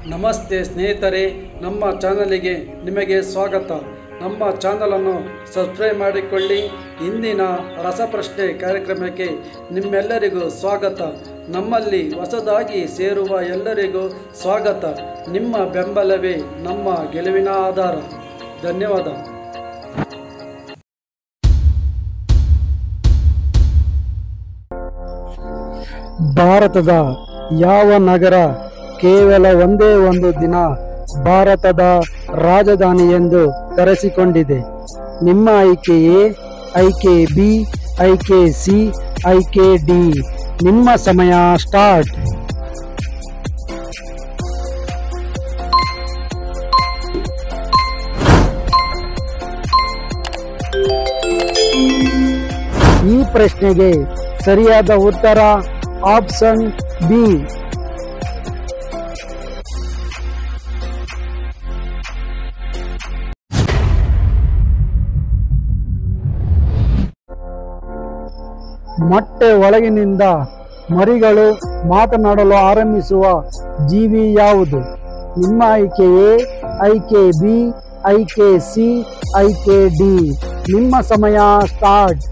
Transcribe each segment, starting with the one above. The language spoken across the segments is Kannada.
ನಮಸ್ತೆ ಸ್ನೇಹಿತರೆ ನಮ್ಮ ಚಾನಲಿಗೆ ನಿಮಗೆ ಸ್ವಾಗತ ನಮ್ಮ ಚಾನಲನ್ನು ಸಬ್ಸ್ಕ್ರೈಬ್ ಮಾಡಿಕೊಳ್ಳಿ ಇಂದಿನ ರಸಪ್ರಶ್ನೆ ಕಾರ್ಯಕ್ರಮಕ್ಕೆ ನಿಮ್ಮೆಲ್ಲರಿಗೂ ಸ್ವಾಗತ ನಮ್ಮಲ್ಲಿ ಹೊಸದಾಗಿ ಸೇರುವ ಎಲ್ಲರಿಗೂ ಸ್ವಾಗತ ನಿಮ್ಮ ಬೆಂಬಲವೇ ನಮ್ಮ ಗೆಲುವಿನ ಆಧಾರ ಧನ್ಯವಾದ ಭಾರತದ ಯಾವ ನಗರ ಕೇವಲ ಒಂದೇ ಒಂದು ದಿನ ಭಾರತದ ರಾಜಧಾನಿ ಎಂದು ಕರೆಸಿಕೊಂಡಿದೆ ನಿಮ್ಮ ಆಯ್ಕೆ ಎ ಆಯ್ಕೆ ಬಿ ಆಯ್ಕೆ ಸಿ ಆಯ್ಕೆ ಡಿ ನಿಮ್ಮ ಸಮಯ ಸ್ಟಾರ್ಟ್ ಈ ಪ್ರಶ್ನೆಗೆ ಸರಿಯಾದ ಉತ್ತರ ಆಪ್ಷನ್ ಬಿ ಮೊಟ್ಟೆ ಒಳಗಿನಿಂದ ಮರಿಗಳು ಮಾತನಾಡಲು ಆರಂಭಿಸುವ ಜೀವಿ ಯಾವುದು ನಿಮ್ಮ ಆಯ್ಕೆ ಎ ಆಯ್ಕೆ ಬಿ ಆಯ್ಕೆ ಸಿ ಆಯ್ಕೆ ಡಿ ನಿಮ್ಮ ಸಮಯ ಸ್ಟಾರ್ಟ್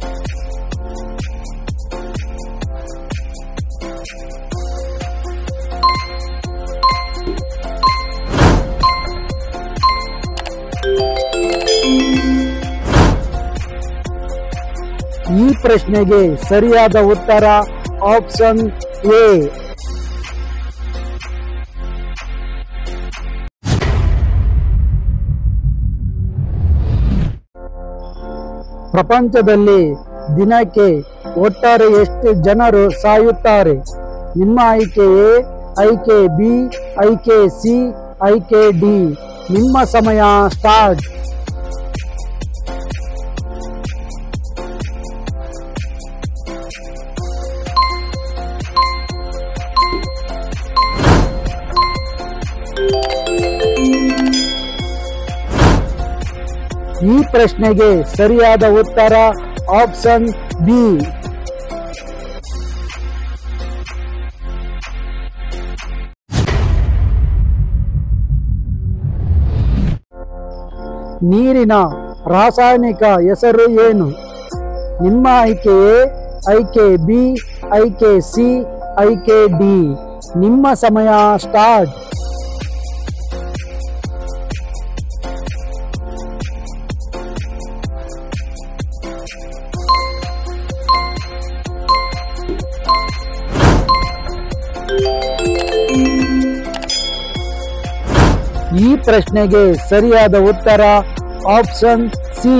ಈ ಪ್ರಶ್ನೆಗೆ ಸರಿಯಾದ ಉತ್ತರ ಆಪ್ಷನ್ ಎ ಪ್ರಪಂಚದಲ್ಲಿ ದಿನಕ್ಕೆ ಒಟ್ಟಾರೆ ಎಷ್ಟು ಜನರು ಸಾಯುತ್ತಾರೆ ನಿಮ್ಮ ಆಯ್ಕೆ ಎ ಆಯ್ಕೆ ಬಿ ಆಯ್ಕೆ ಸಿ ಆಯ್ಕೆ ಡಿ ನಿಮ್ಮ ಸಮಯ ಸ್ಟಾರ್ಟ್ ಈ ಪ್ರಶ್ನೆಗೆ ಸರಿಯಾದ ಉತ್ತರ ಆಪ್ಷನ್ ಬಿ ನೀರಿನ ರಾಸಾಯನಿಕ ಹೆಸರು ಏನು ನಿಮ್ಮ ಆಯ್ಕೆ ಎ ಆಯ್ಕೆ ಬಿ ಆಯ್ಕೆ ಸಿ ಆಯ್ಕೆ ಡಿ ನಿಮ್ಮ ಸಮಯ ಸ್ಟಾರ್ಟ್ ಈ ಪ್ರಶ್ನೆಗೆ ಸರಿಯಾದ ಉತ್ತರ ಆಪ್ಷನ್ ಸಿ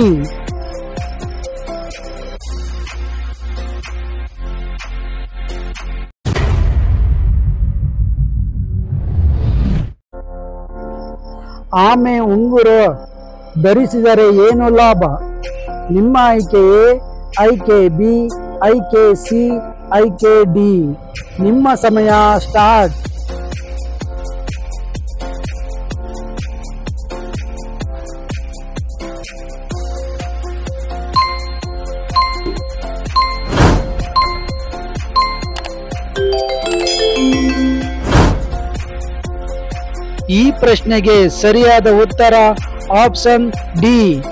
ಆಮೆ ಉಂಗುರ ಧರಿಸಿದರೆ ಏನು ಲಾಭ ನಿಮ್ಮ ಆಯ್ಕೆ ಎ ಆಯ್ಕೆ ಬಿ ಆಯ್ಕೆ ಸಿ ಆಯ್ಕೆ ಡಿ ನಿಮ್ಮ ಸಮಯ ಸ್ಟಾರ್ಟ್ ಈ ಪ್ರಶ್ನೆಗೆ ಸರಿಯಾದ ಉತ್ತರ ಆಪ್ಷನ್ ಡಿ